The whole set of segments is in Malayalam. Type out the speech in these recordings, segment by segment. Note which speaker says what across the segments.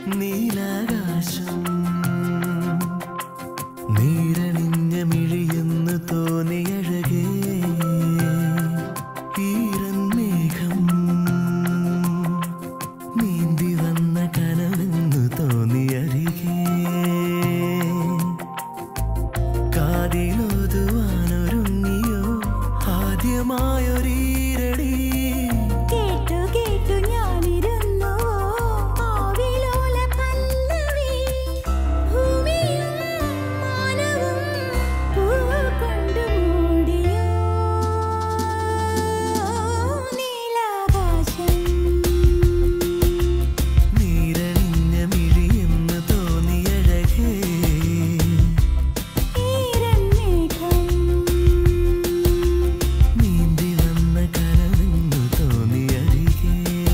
Speaker 1: നീലാകാശം നീരണിഞ്ഞ മിഴിയെന്ന് തോന്നിയഴകേ ഈരൻ മേഘം നീന്തി വന്ന കനവെന്നു തോന്നിയരികേ കാതിലോതുവാനൊരുങ്ങിയോ ആദ്യമായൊരീരടി
Speaker 2: കേട്ടു കേട്ടു ഞാനിരുന്നു ആവിലോല പല്ലവി ഭൂമിയും മാനവും പൂവ് കൊണ്ട് മൂടിയോ നീലാകാശം
Speaker 1: നീരണിഞ്ഞ മിഴിയെന്ന് തോന്നിയഴകേ
Speaker 2: ഈരൻ മേഘം
Speaker 1: നീന്തി വന്ന കനവെന്നു തോന്നിയരികേ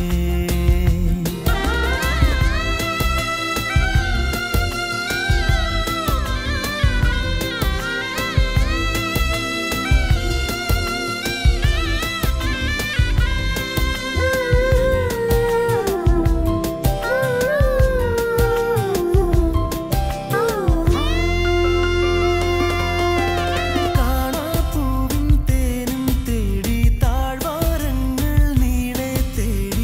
Speaker 1: കാണാപ്പൂവിൻ തേനും തേടി താഴ്വാരങ്ങൾ നീളെ തേടി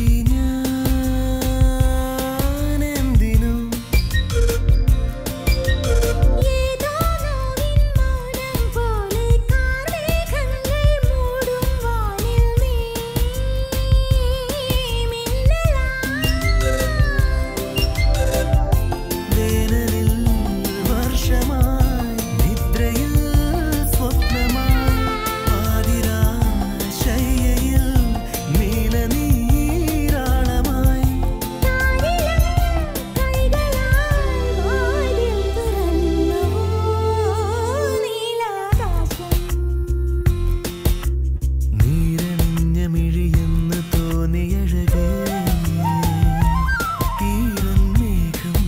Speaker 1: ഞാൻ എന്തിനും
Speaker 2: ഏതോ നോവിൻ മൗനം പോലെ കാർമേഘങ്ങൾ മൂടും വാനിൽ നീ മിന്നലായി
Speaker 1: വേനലിൽ വർഷമായി നിദ്രയിൽ സ്വപ്നമായി ആതിരാശയ്യയിൽ നീലനീരാളമായി നീരണിഞ്ഞ മിഴിയെന്ന് തോന്നിയഴകേ ഈരൻ മേഘം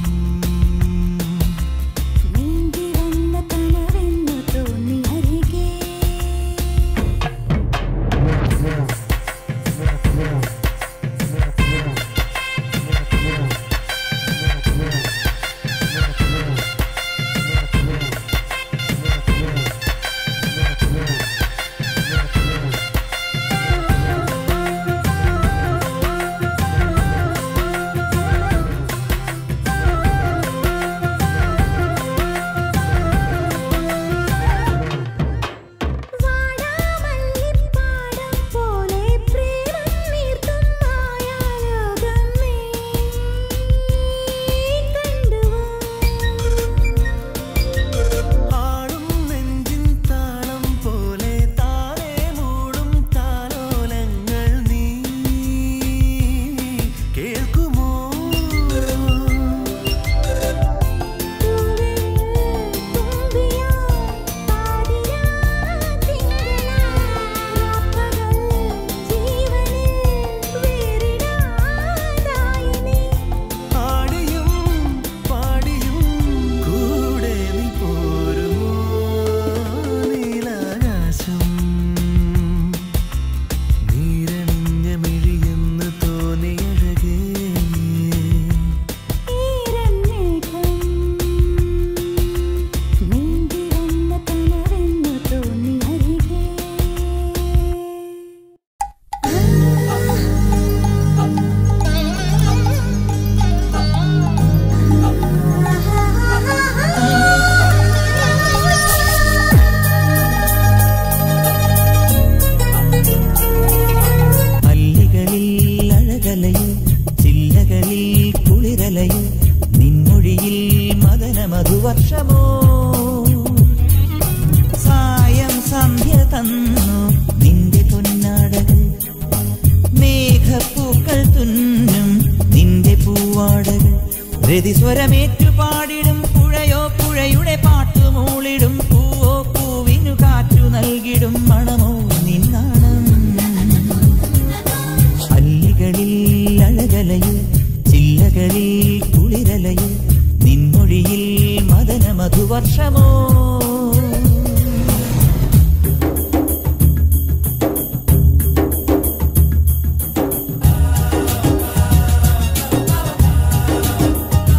Speaker 1: ആടും നെഞ്ചിൻ താളം പോലെ താനെ മൂടും താലോലങ്ങൾ നീ കേൾക്കുമോ ആടിയും പാടിയും കൂടെ നീ പോരുമോ നീലാകാശം നീരണിഞ്ഞ മിഴിയെന്ന് തോന്നിയഴകേ
Speaker 2: തോന്നി അരികേ
Speaker 3: അല്ലികളിൽ അഴകലയും ചില്ലകളിൽ കുളിരലയും നിൻമൊഴിയിൽ മദന മധുവർഷമോ സായം സന്ധ്യ തന്നു നിന്റെ പൊന്നാടകൾ മേഘപ്പൂക്കൾ തുന്നും നിന്റെ പൂവാടകൾ രതിസ്വരമേറ്റു പാടിടും പുഴയോ പുഴയുടെ പാട്ടുമൂളിടും പൂവോ പൂവിനു കാറ്റു നൽകിടും മണമോ നിന്നാണം അല്ലികളിൽ അഴകലയും ചില്ലകളിൽ കുളിരലയും നിൻമൊഴിയിൽ മദന മധുവർഷമോ
Speaker 2: ആ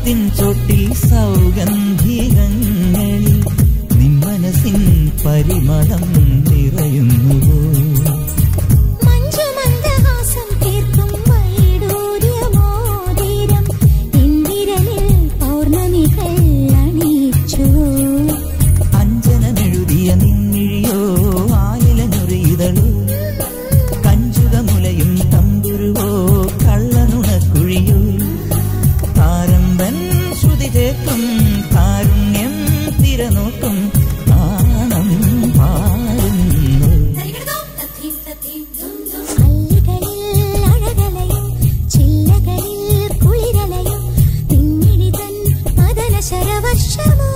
Speaker 3: മരത്തിൻ ചോട്ടിൽ സൗഗന്ധികങ്ങളിൽ നിൻ മനസ്സിൻ പരിമളം നിറയുന്നുവോ
Speaker 2: മഞ്ജുമന്ദഹാസം തീർക്കും വൈഡൂര്യ മോതിരം ഇന്ദിരനിൽ പൗർണമികൾ അണിയിച്ചു
Speaker 3: അഞ്ജനമെഴുതിയ നിന്നിഴിയോ ആയിലഞ്ഞൊറിയിതളോ കഞ്ചുകമുലയും തമ്പുരുവോ കള്ളനുണക്കുഴിയോ താരമ്പൻ ശ്രുതി ചേർക്കും കാരുണ്യം തിരനോക്കും നാണം പാടുന്നു
Speaker 2: അല്ലികളിൽ അഴകലയും ചില്ലകളിൽ കുളിരലയും തിന്നിഴി തൻ മദന ശരവർഷമോ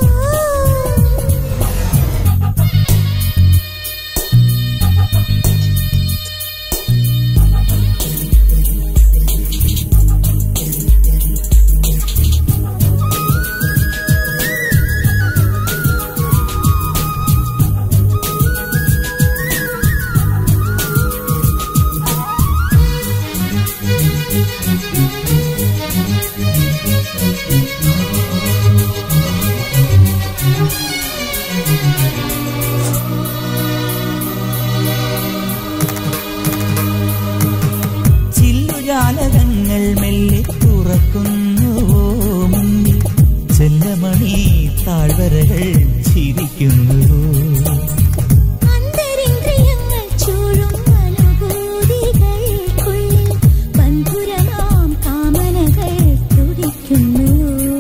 Speaker 3: ചില്ലുജാലകങ്ങൾ മെല്ലെ തുറക്കുന്നുവോ മുന്നിൽ ചെല്ലമണി താഴ്വരകൾ ചിരിക്കുന്നുവോ
Speaker 2: അന്തരിന്ദ്രിയങ്ങൾ ചൂഴും അനുഭൂതികൾക്കുള്ളിൽ ബന്ധുരമാം കാമനകൾ തുടിക്കുന്നു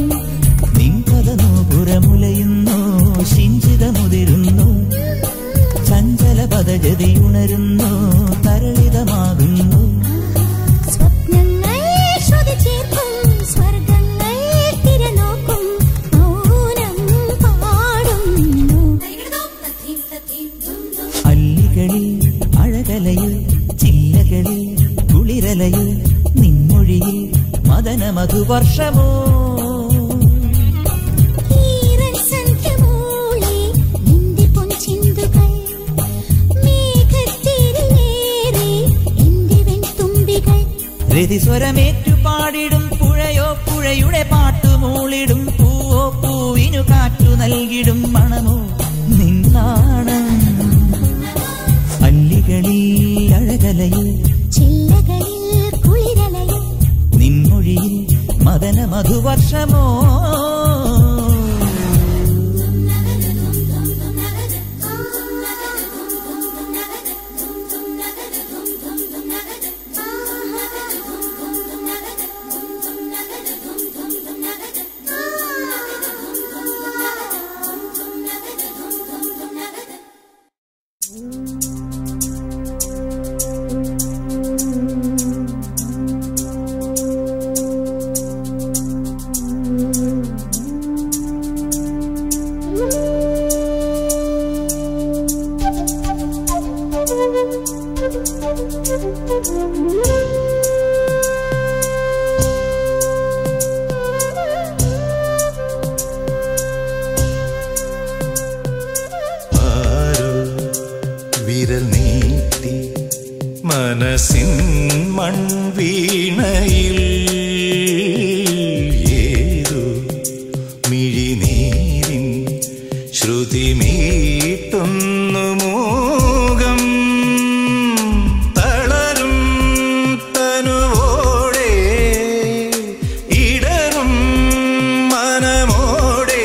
Speaker 3: നിൻപദനൂപുരമുലയുന്നു ശിഞ്ചിതമുതിരുന്നു ചഞ്ചല പദജതി ഉണരുന്നു തരളിതമാകുന്നു
Speaker 2: സ്വപ്നങ്ങൾ ശ്രുതി ചേർക്കും സ്വർഗങ്ങൾ തിരനോക്കും മൗനം പാടുന്നു
Speaker 3: അല്ലികളിൽ അഴകലയിൽ ചില്ലകളിൽ കുളിരലയിൽ നിൻമൊഴിയിൽ മദന മധുവർഷമോ
Speaker 2: ഈറൻ സന്ധ്യമൂളി നിന്റെ പൊൻചിന്തുകൾ മേഘത്തിരിലേറി എന്റെ വെൺതുമ്പികൾ
Speaker 3: രതിസ്വരമേറ്റു പാടിടും പുഴയോ പുഴയുടെ പാട്ടുമൂളിടും പൂവോ പൂവിനു കാറ്റു നൽകിടും മണമോ നിന്നാണ് അല്ലികളിൽ അഴകലയിൽ
Speaker 2: ചില്ലകളിൽ കുളിരലയും
Speaker 3: നിൻമൊഴിയിൽ മദന മധുവർഷമോ
Speaker 1: ആരോ വിരൽ നീട്ടി മനസ്സിൻ മൺവീണയിൽ ഏതോ മിഴിനീരിൻ ശ്രുതി മീട്ടുന്നു മോകം തളരും തനുവോടെ ഇടറും മനമോടെ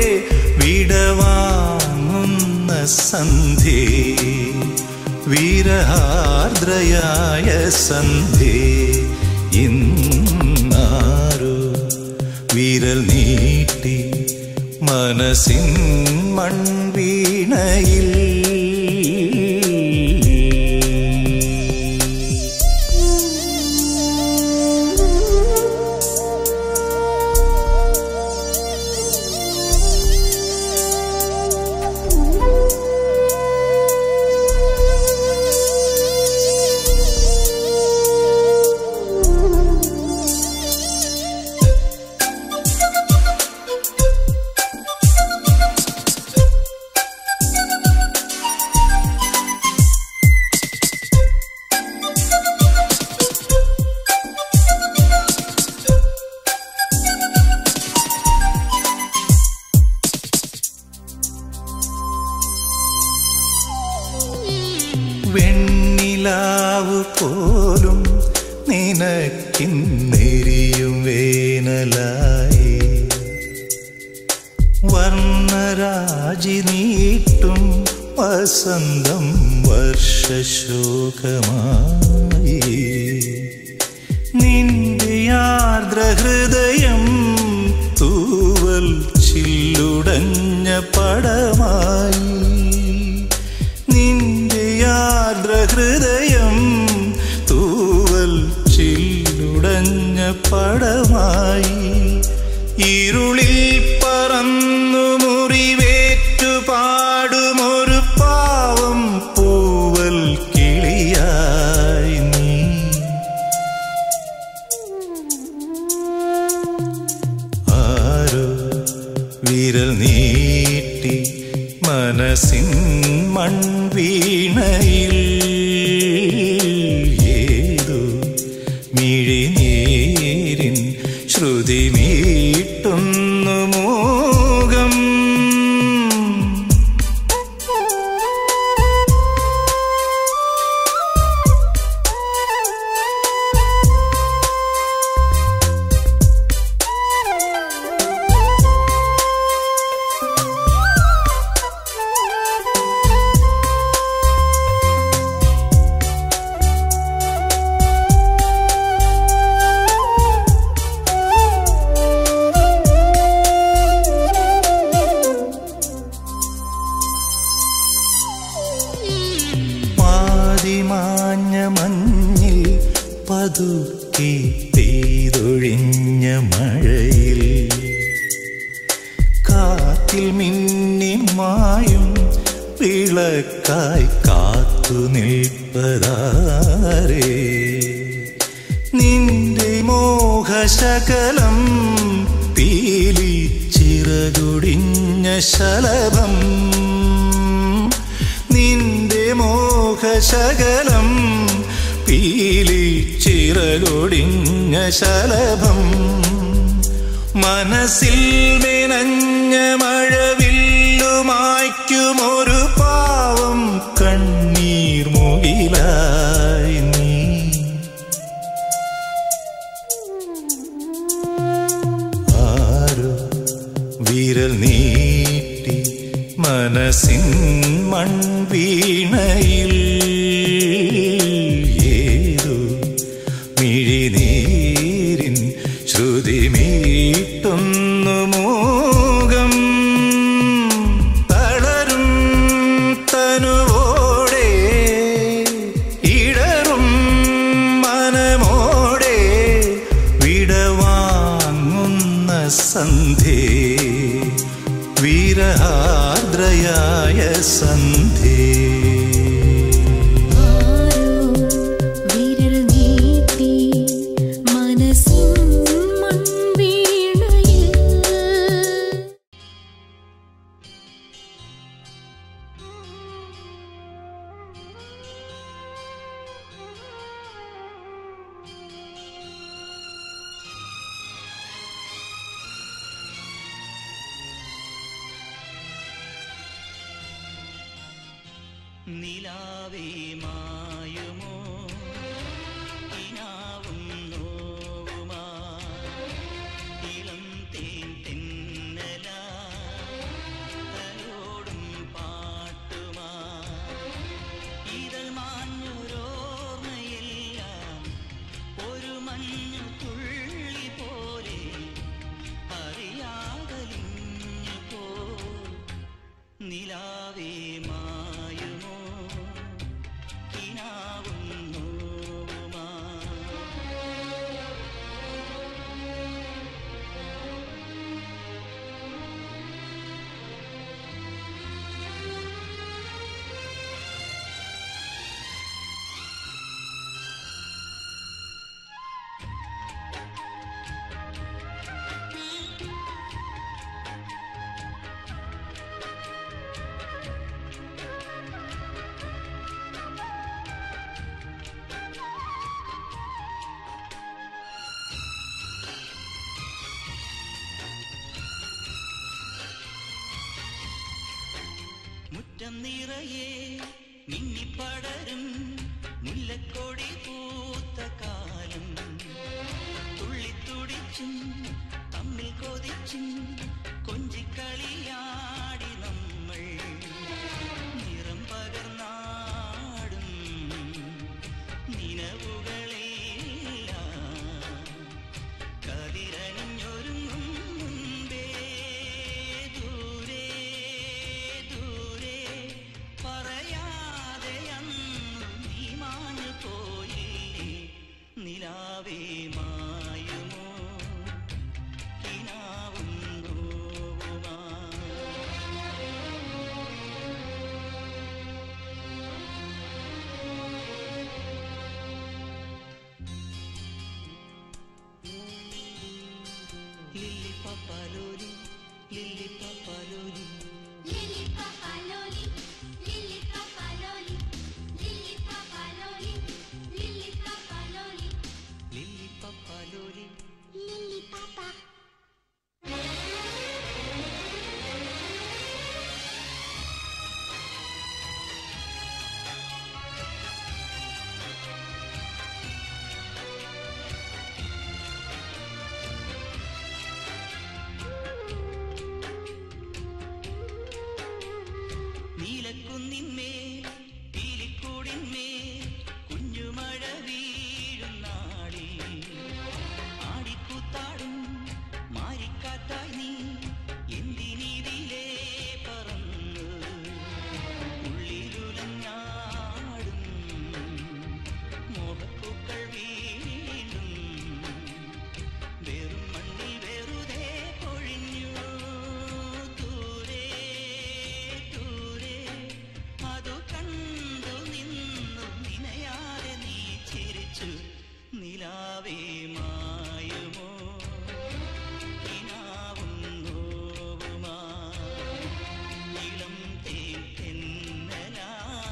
Speaker 1: വിടവാങ്ങുന്ന സന്ധ്യേ വീരഹാർദ്രയായ സന്ധ്യേ ഇന്നാരോ വിരൽ നീട്ടി മനസ്സിൻ മൺവീണയിൽ
Speaker 2: Thank you.
Speaker 1: വെണ്ണിലാവ് പോലും നിനക്കിന്നെരിയും വേനലായി വർണ്ണരാജി നീട്ടും വസന്തം വർഷശോകമായി നിന്റെ ആർദ്രഹൃദയം തൂവൽ ചില്ലുടഞ്ഞ പടമായി നിന്റെ ആർദ്രഹൃദയം തൂവൽ ചില്ലുടഞ്ഞ പടമായി ഇരുളിൽ പറന്നു മുറിവേറ്റു പാടുമൊരു പാവം പൂവൽ കിളിയായി നീ ആരോ വിരൽ നീട്ടി മനസ്സിൻ മൺവീണയിൽ ഏതോ മിഴിനീരിൻ ശ്രുതി മീട്ടുന്നു മോകം പാതിമാഞ്ഞ മഞ്ഞിൽ പതുക്കി പെയ്തൊഴിഞ്ഞ മഴയിൽ കാറ്റിൽ മിന്നി മായും വിളക്കായി കാത്തു നിൽപ്പതാരേ നിന്റെ മോഹശകലം പീലി ചിറകുടിഞ്ഞ ശലഭം നിന്റെ മോഹശകലം പീലി ചിറകൊടിഞ്ഞ ശലഭം മനസ്സിൽ മെനഞ്ഞ മഴവില്ലുമായ്ക്കുമൊരു പാവം കണ്ണീർ മുകിലായി നീ ആരോ വിരൽ നീട്ടി മനസ്സിൻ മൺവീണയിൽ ഏതോ മിഴിനീരിൻ ശ്രുതി മീട്ടുന്നു മോകം തളരും തനുവോടെ ഇടറും മനമോടെ വിടവാങ്ങുന്ന സന്ധ്യേ വീരഹാർദ്രയായ സന്ധ്യേ
Speaker 2: ആരോ വിരൽ നീട്ടി മനസ്സിൻ മൺവീണയിൽ
Speaker 3: നിലാവേ മായുമോ ഇനാവും നോവുമാ ഇളം തേൻ തെന്നലാ തലോടും പാട്ടുമാ ഇതൾ മാഞ്ഞൊരോർമ്മയെല്ലാം ഒരു മഞ്ഞു തുള്ളി പോലെ അറിയാതലിഞ്ഞു പോ നിലാവേ മായുമോ കിനാവും നോവുമാ മുറ്റം നിറയെ മിന്നിപ്പടരും മുല്ലക്കൊടി പൂത്ത കാലം തുള്ളിത്തുടിച്ചും തമ്മിൽ കൊതിച്ചും കൊഞ്ചിക്കളിയാടി നമ്മൾ നിറം പകർന്നാടും നിലവുകളെല്ലാം കതിരണിഞ്ഞൊരുങ്ങും മുൻപേ ദൂരെ ദൂരെ പറയാതെ അന്നു നീ മാഞ്ഞു പോയില്ലേ നിലാവേ മായുമോ കിനാവും നോവുമാ ലില്ലി പപ്പാലോലി ലില്ലി പപ്പാലോലി
Speaker 4: Lili Papaloli, Lili Papaloli, Lili Papaloli, Lili Papaloli,
Speaker 3: ലില്ലി പപ്പാലോലി
Speaker 4: Lili Papa.
Speaker 3: നീലക്കുന്നിന്മേൽ പീലിക്കൂടിന്മേൽ കുഞ്ഞുമഴ വീഴും നാളിൽ ആടിക്കൂത്താടും മാരിക്കാറ്റായി നീ എന്തിനീതിലേ പറന്നു ഉള്ളിലുലഞ്ഞാടും മോഹപ്പൂക്കൾ വീണ്ടും വെറും മണ്ണിൽ വെറുതെ പൊഴിഞ്ഞു ദൂരെ ദൂരെ അതു കണ്ടു നിന്നു നിനയാതെ നീ ചിരിച്ചു നിലാവേ മായുമോ കിനാവും നോവുമാ ഇളം തേൻ തെന്നലാ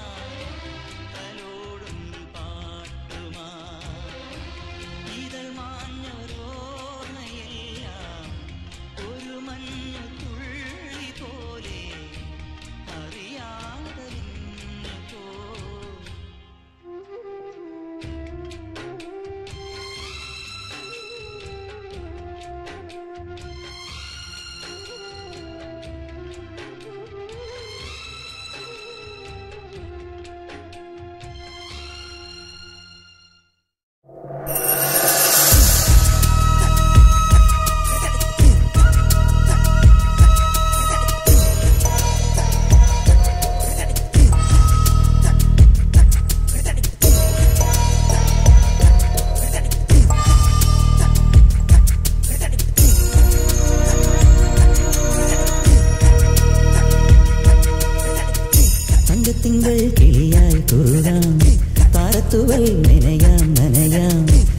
Speaker 3: തലോടും പാട്ടുമാ ഇതൾ മാഞ്ഞൊരോർമ്മയെല്ലാം ഒരു മഞ്ഞു തുള്ളി പോലെ അറിയാതെ നിന്നു പോ
Speaker 5: തങ്കത്തിങ്കൾ കിളിയായി കുറുകാം താരത്തുവൽ നനയാം നനയാം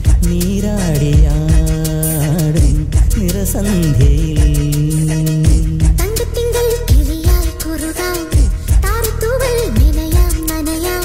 Speaker 5: നീരാടിയാടും നിറസന്ധ്യയിൽ
Speaker 4: തങ്കത്തിങ്കൾ കിളിയായി കുറുകാം താരത്തൂവൽ നനയാം നനയാം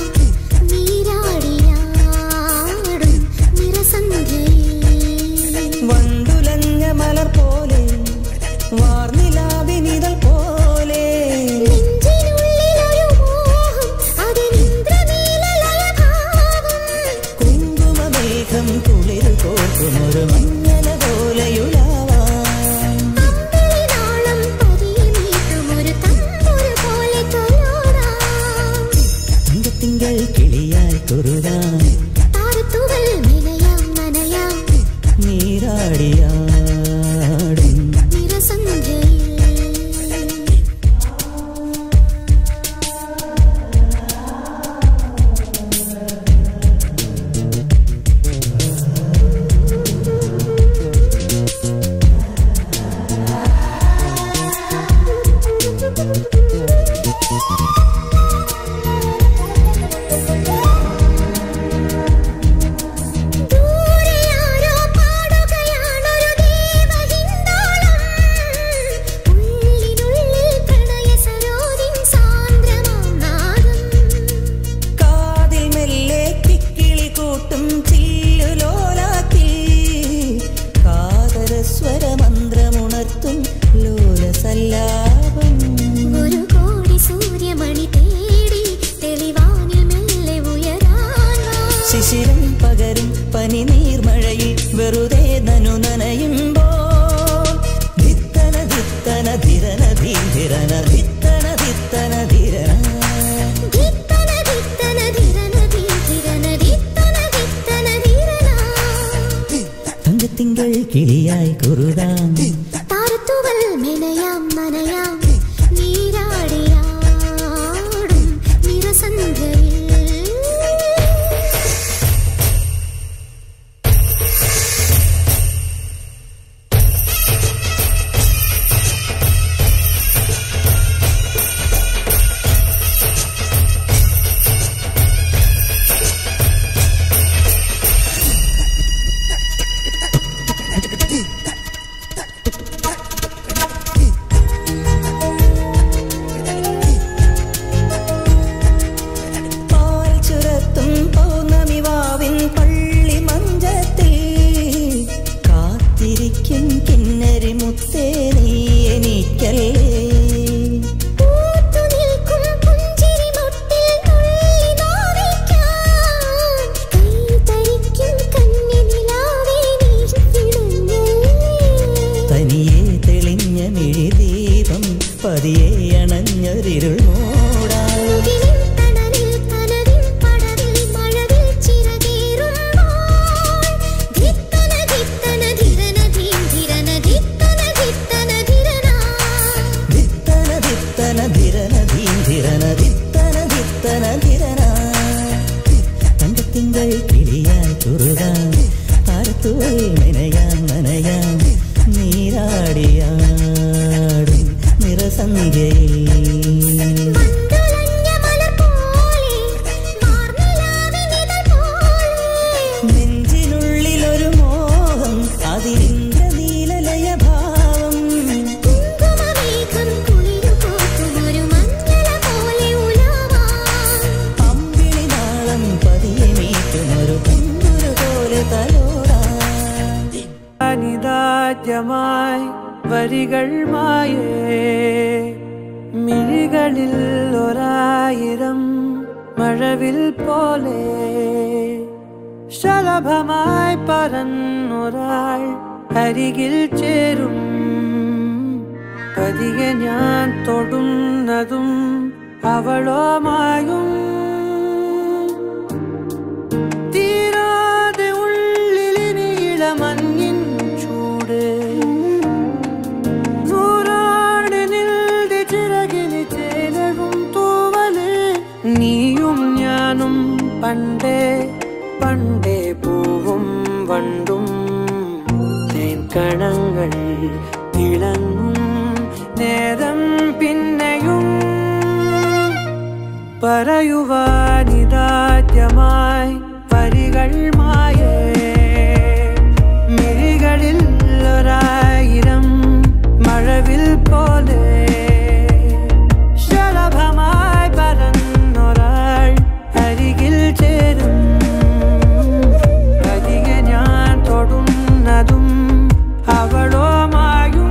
Speaker 4: നീരാടിയാടും നിറസന്ധ്യയിൽ
Speaker 5: വണ്ടുലഞ്ഞ മലർ പോലെ വാർനിലാവിനിതൾ പോലെ
Speaker 4: നെഞ്ചിനുള്ളിലൊരു മോഹം അതിനിന്ദ്രനീലലയഭാവം
Speaker 5: കുങ്കുമമേഘം കുളിരു കോർക്കുമൊരു മഞ്ഞല പോലെയുലാവാം
Speaker 4: അമ്പിളിനാളം പതിയെ മീട്ടുമൊരു തമ്പുരു പോലെ തൊഴാടാം
Speaker 5: തങ്കത്തിങ്കൾ കിളിയായി കുറുകാം
Speaker 4: താരത്തൂവൽ നനയാം നനയാം
Speaker 5: നീരാടിയാടും
Speaker 4: നിറസന്ധ്യയിൽ ദൂരെയാരോ പാടുകയാണൊരു ദേവഹിന്ദോളം ഉള്ളിനുള്ളിൽ പ്രണയ സരോജിൻ സാന്ദ്രമാം നാദം
Speaker 5: കാതിൽ മെല്ലെ കിക്കിളി കൂട്ടും ചില്ലുലോലാക്കി കാതരസ്വരമന്ത്രമുണർത്തും ലോലസല്ലാപം
Speaker 4: ഒരു കോടി സൂര്യമണി
Speaker 5: പതിയെ അണഞ്ഞൊരിരുൾ മൂടാം
Speaker 4: മുകിലിൻ തണലിൽ കനവിൻ പടവിൽ മഴവിൽ ചിറകേറുമ്പോൾ ധിത്തന ധിത്തന ധിരന ധീം ധിരന ധിത്തന ധിത്തന ധിരനാ
Speaker 5: ധിത്തന ധിത്തന ധിരന ധീം ധിരന ധിത്തന ധിത്തന ധിരന തങ്കത്തിങ്കൾ കിളിയാൽ കുറുകാൻ താരത്തുവൽ നനയാൻ നനയാൻ നീരാടിയാടും നിറസന്ധ്യയിൽ
Speaker 4: മണ്ടുലഞ്ഞ മലർ പോലെ മാർനിലാവിനിതൾ പോലെ
Speaker 5: നെഞ്ചിനുള്ളിലൊരു മോഹം അതിരിന്ദ്രനീലലയ ഭാവം
Speaker 4: കുങ്കുമമേഘം കുളിരു പോക്കുമൊരു മഞ്ഞള പോലെ ഉലാവാൻ
Speaker 5: അമ്പിളി നാളം പതിയെ മീറ്റുമൊരു കുന്തുരു പോലെ തലോടാൻ
Speaker 6: അനിതാദ്യമായി വരികൾ മായേ മിഴികളിൽ ഒരായിരം മഴവിൽ പോലെ ശലഭമായി പറന്നൊരാൾ അരികിൽ ചേരും പതിയെ ഞാൻ തൊടുന്നതും അവളോമായും തീരാതെ ഉള്ളിലിനി ഇളമഞ്ഞിൻ ചൂട് നൂറാട് നിൽതി ചിറകിന് ചേലഴും തൂവല് നീയും ഞാനും പണ്ടേ പണ്ടേ പൂവും വണ്ടും തേൻ കണങ്ങൾ തിളങ്ങും നേരം പിന്നെയും പറയുവാനിതാദ്യമായി വരികൾ മായേ മിഴികളിൽ ഒരായിരം മഴവിൽ പോലെ ശലഭമായി പരന്നൊരാൾ അരികിൽ ചേരും അരികെ ഞാൻ തൊടുന്നതും അവളോമായും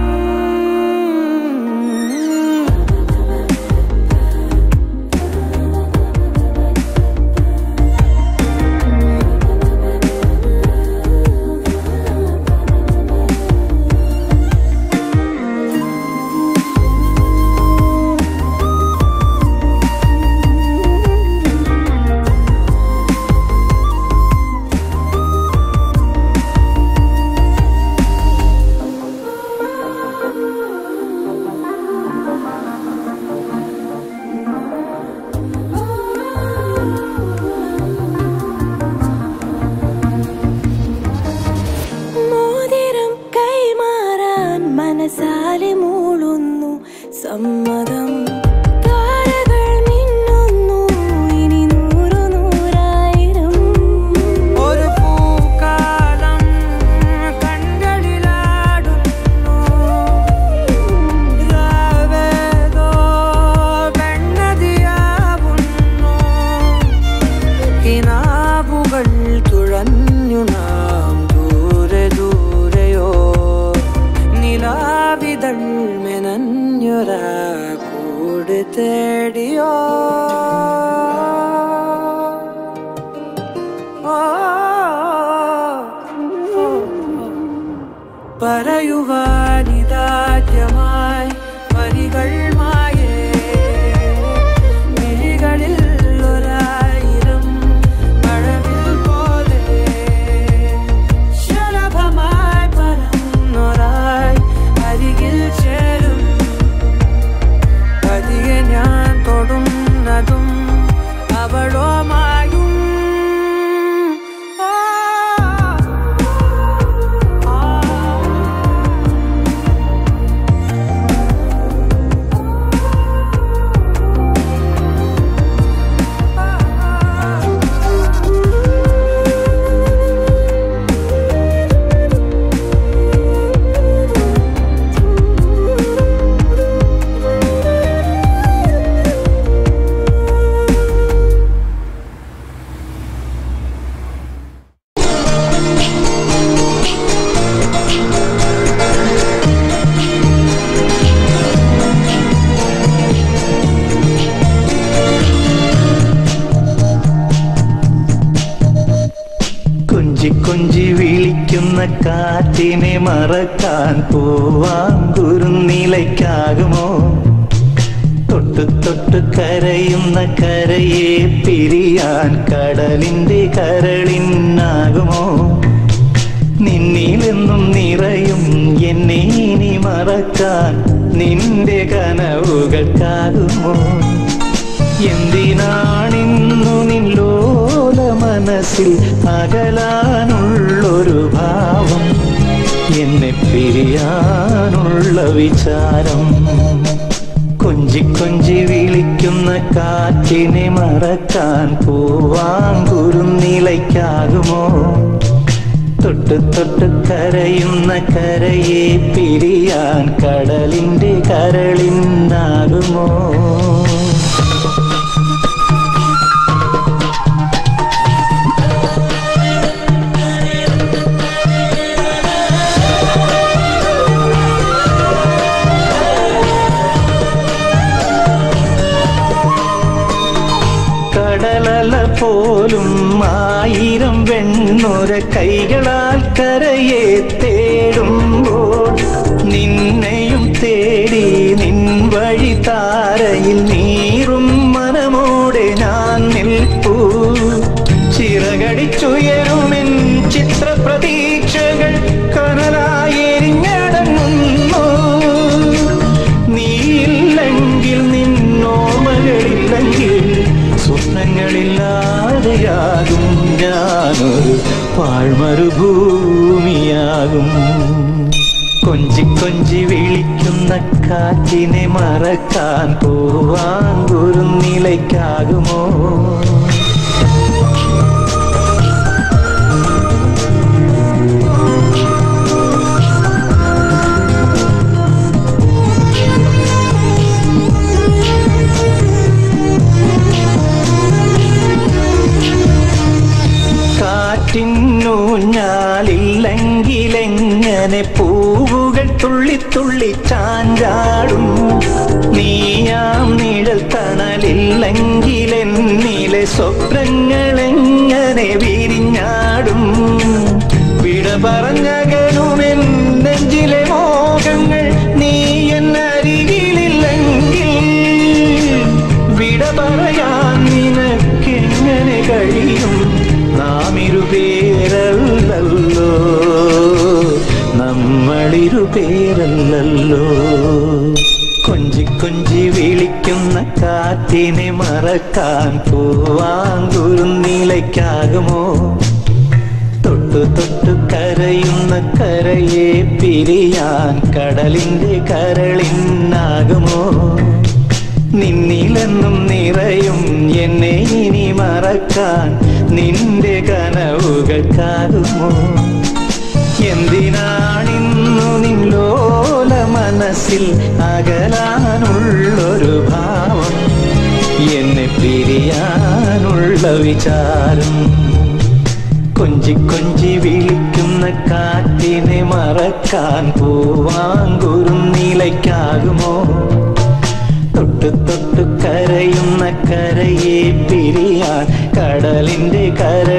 Speaker 2: മോതിരം കൈമാറാൻ മനസാലെ മൂളുന്നു സമ്മതം താരകൾ മിന്നുന്നു ഇനി നൂറു നൂറായിരം
Speaker 6: ഒരു പൂക്കാലം കൺകളിലാടുന്നു രാവേതോ വെണ്ണതിയാവുന്നു കിനാവുകൾ തുഴഞ്ഞു നാം ദൂരെ ദൂരെയോ നിലാവിതൾ മെനഞ്ഞൊരാ കൂട് തേടിയോ ഓ, ഓ, ഓ. പറയുവാനിതാദ്യമായി വരികൾ മായേ മിഴികളിൽ ഒരായിരം മഴവിൽ പോലെ ശലഭമായി പറന്നൊരായി അരികിൽ ചേരും പതിയെ ഞാൻ തൊടുന്നതും അവളോമായും ആ, ആ,
Speaker 1: കൊഞ്ചി കൊഞ്ചി വിളിക്കുന്ന കാറ്റിനെ മറക്കാൻ പോവാൻ കുറുനിലയ്ക്കാകുമോ തൊട്ട് തൊട്ട് കരയുന്ന കരയെ പിരിയാൻ കടലിന്റെ കരളിനാകുമോ നിന്നിലെന്നും നിറയും എന്നെ ഇനി മറക്കാൻ നിന്റെ കനവുകൾക്കാകുമോ എന്തിനാണിന്നു നില്ലോല മനസ്സിൽ അകലാനുള്ളൊരു ഭാവം എന്നെ പിരിയാനുള്ള വിചാരം കൊഞ്ചി കൊഞ്ചി വിളിക്കുന്ന കാറ്റിനെ മറക്കാൻ പൂവാങ്കുരുന്നിലയ്ക്കാകുമോ തൊട്ട് തൊട്ട് കരയുന്ന കരയെ പിരിയാൻ കടലിന്റെ കരളിനാകുമോ കടലല പോലും ആയിരം വെണ്ണുര കൈകളാൽ കരയെ തേടുമ്പോൾ നിന്നെയും തേടി നിൻ വഴി താരയിൽ നീറും മനമോടെ ഞാൻ നിൽപ്പൂ ചിറകടിച്ചുയരുമെൻ ചിത്ര പ്രതീക്ഷകൾ കനലായി എരിഞ്ഞടങ്ങുന്നു നീയില്ലെങ്കിൽ നിന്നോർമ്മകളില്ലെങ്കിൽ സ്വപ്നങ്ങളില്ലാതെയാകും ഞാനൊരു പാഴ്മരുഭൂമിയാകും കൊഞ്ചി കൊഞ്ചി വിളിക്കുന്ന കാറ്റിനെ മറക്കാൻ പോവാൻ കുറുനിലയ്ക്കാകുമോ കാറ്റിന്നൂഞ്ഞാലില്ലെങ്കിലെങ്ങനെ പൂവുകൾ തുള്ളി തുള്ളി ചാഞ്ചാടും നീയാം നിഴൽ തണലില്ലെങ്കിലെന്നിലെ സ്വപ്നങ്ങളെങ്ങനെ വിരിഞ്ഞാടും വിട പറഞ്ഞകലുമെൻ നെഞ്ചിലെ മോഹങ്ങൾ നീ എന്നരികിലില്ലെങ്കിൽ വിട പറയാൻ നിനക്കെങ്ങനെ കഴിയും നാം ഇരുപേരല്ലോ നമ്മളിരുപേരല്ലോ കൊഞ്ചി കൊഞ്ചി വിളിക്കുന്ന കാറ്റിനെ മറക്കാൻ പൂവാങ്കുരുന്നിലയ്ക്കാകുമോ തൊട്ടു തൊട്ടു കരയുന്ന കരയെ പിരിയാൻ കടലിന്റെ കരളിനാകുമോ നിന്നിലെന്നും നിറയും എന്നെ ഇനി മറക്കാൻ നിന്റെ കനവുകൾക്കാകുമോ എന്തിനാണിന്നു നിന്നോല മനസ്സിൽ അകലാനുള്ളൊരു ഭാവം എന്നെ പിരിയാനുള്ള വിചാരം കൊഞ്ചി കൊഞ്ചി വിളിക്കുന്ന കാറ്റിനെ മറക്കാൻ പൂവാങ്കുരുന്നിലയ്ക്കാകുമോ തൊട്ട് തൊട്ട് കരയുന്ന കരയെ പിരിയാൻ കടലിന്റെ കര